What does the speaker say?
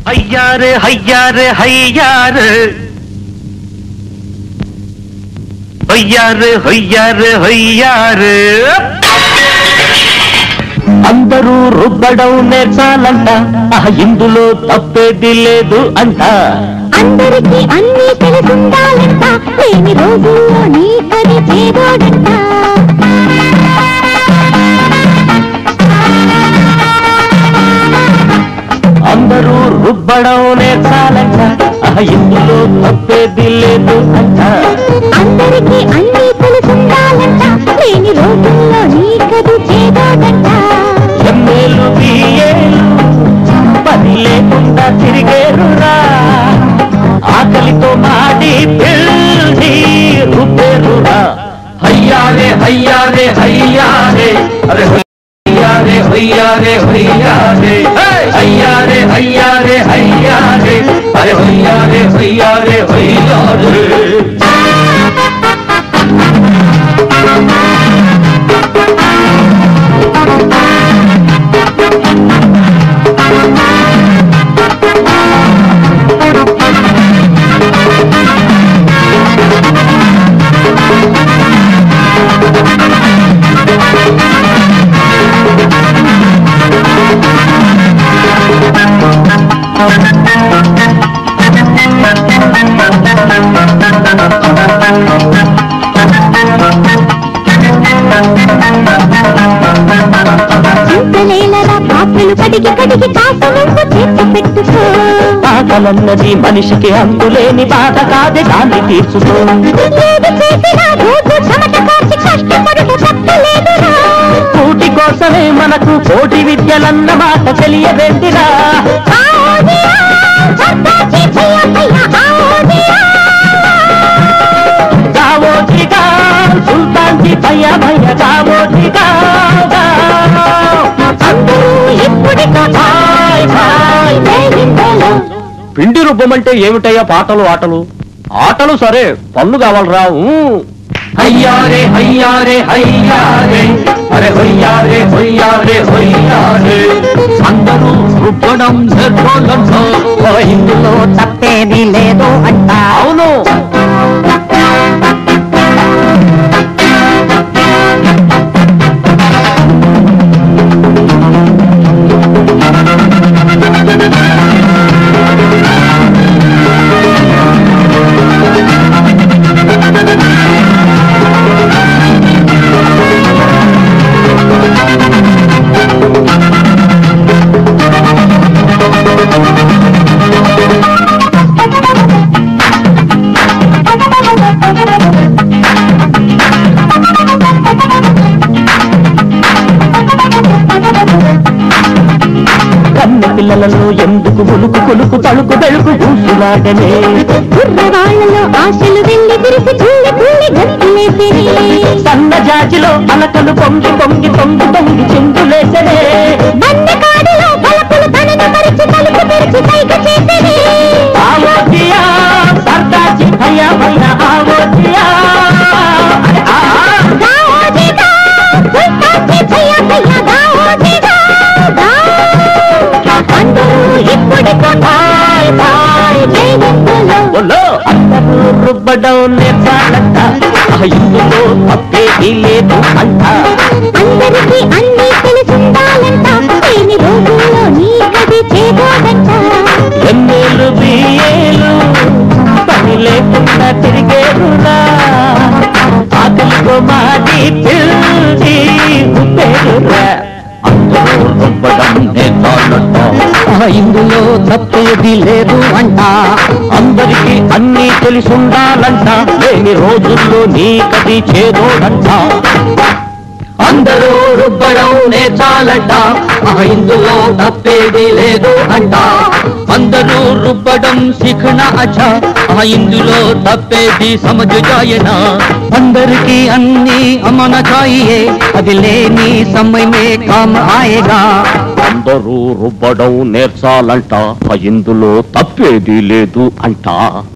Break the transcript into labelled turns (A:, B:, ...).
A: హయ్యారే హయ్యారే హయ్యారు హయ్యారు హయ్యారు హయ్యారు అందరూ రుబ్బడం నేర్చాలంట ఆ ఇందులో తప్పేది లేదు అంట
B: అందరికీ అన్ని తెలుసుండాలంట లేని రోజుల్లో నీకది చేదోడంట
A: అందరూ రుబ్బడం నేర్చాలంట ఆ ఇందులో తప్పేది లేదు అంట
B: అందరికీ అన్ని తెలుసుండాలంట లేని రోజుల్లో నీకది చేదోడంట
A: ఎమ్మేలు బియ్యేలు పని లేకుండా తిరిగేరురా ఆకలితో మాడి పిల్లి రుబ్బేరురా హయ్యారే హయ్యారే హయ్యారే అరే హయ్యారే హయ్యారే హయ్యారే హయ్యారే హయ్యారే హయ్యారే అరే హయ్యారే హయ్యారే హయ్యారే
B: చింతలేలరా పాత్రలు కడిగి కడిగి కాస్త నువ్వు చేత పెట్టుకో
A: ఆకలన్నది మనిషికి అంతులేని బాధ కాదే దాన్ని తీర్చుకో
B: ఏది చేసినా రోజు చెమట కార్చి కష్టపడుట తప్పలేదురా
A: కూటి కోసమే మనకు కోటి విద్యలన్న మాట తెలియబెట్టిరా
B: ఆదియా, చర్దాచి చెయ్యకయ్యా, ఆదియా.
A: జావోజిగా సుల్తాన్జీ భయ భయ జావోజిగా
B: అందరూ ఇప్పుడిక భాయ్ భాయ్ జయిందలో.
A: పిండి రుబ్బమంటే ఏమిటయ్యా పాటలు ఆటలు ఆటలు సరే పళ్ళు కావాలరా ఊ. హయ్యారే హయ్యారే హయ్యారే అరే హొయ్యారే హొయ్యారే హొయ్యారే అందరూ రుబ్బడం సరిపోదంతో ఇందులో తప్పేది లేదు అంట అవును కన్న పిల్లలలో ఎందుకు ఉలుకు కొలుకు తలుకు బెళుకు ఊసులాడనే
B: కుర్రవాళ్ళలో ఆశలు వెళ్ళి విరిసి తుల్లి తుల్లి గంతులేసిరి.
A: సన్న జాజిలో అలకలు పొంగి పొంగి పొంగి పొంగి చిందులేసనే
B: బండకాడిలో బలపులు తనను మరిచి తలుపు తెరిచి సైగ చేసిరి.
A: ఆవోజియా సర్దాజీ భయ భయ ఆవోజియా అరే ఆ ఆ.
B: గావోజీగా, సుల్తాన్జీ భయ్యా భయ్యా గావోజీగా, గా. అందరూ ఇప్పుడిక భాయ్ భాయ్ జయిందలో.
A: ఒల్లో అందరూ రుబ్బడం నేర్చాలంట ఆ ఇందులో తప్పేది లేదు అంట
B: అందరికీ అన్ని తెలుసుండాలంట లేని రోజుల్లో నీకది చేదోడంట
A: ఎన్నేళ్ళు బియ్యేలు పని లేకుండా తిరిగేరురా ఆకలితో మాటి పిల్లి ఉప్పేరురా అందరూ రుబ్బడం నేర్చాలంట ఆ ఇందులో తప్పేది లేదు అంట అందరికీ అన్నీ తెలిసుండాలంట లేని రోజుల్లో నీకది చేదోడంట అందరూ రుబ్బడం నేర్చాలంట ఆ ఇందులో తప్పేది లేదు అంట అందరూ రుబ్బడం సిఖన అచ్చ ఆ ఇందులో తప్పేది సమझ జాయనా అందరికీ అన్ని అమన చాయే అది లేని సమయమే కామ ఆయేగా అందరూ రుబ్బడం నేర్చాలంట ఆ ఇందులో తప్పేది లేదు అంట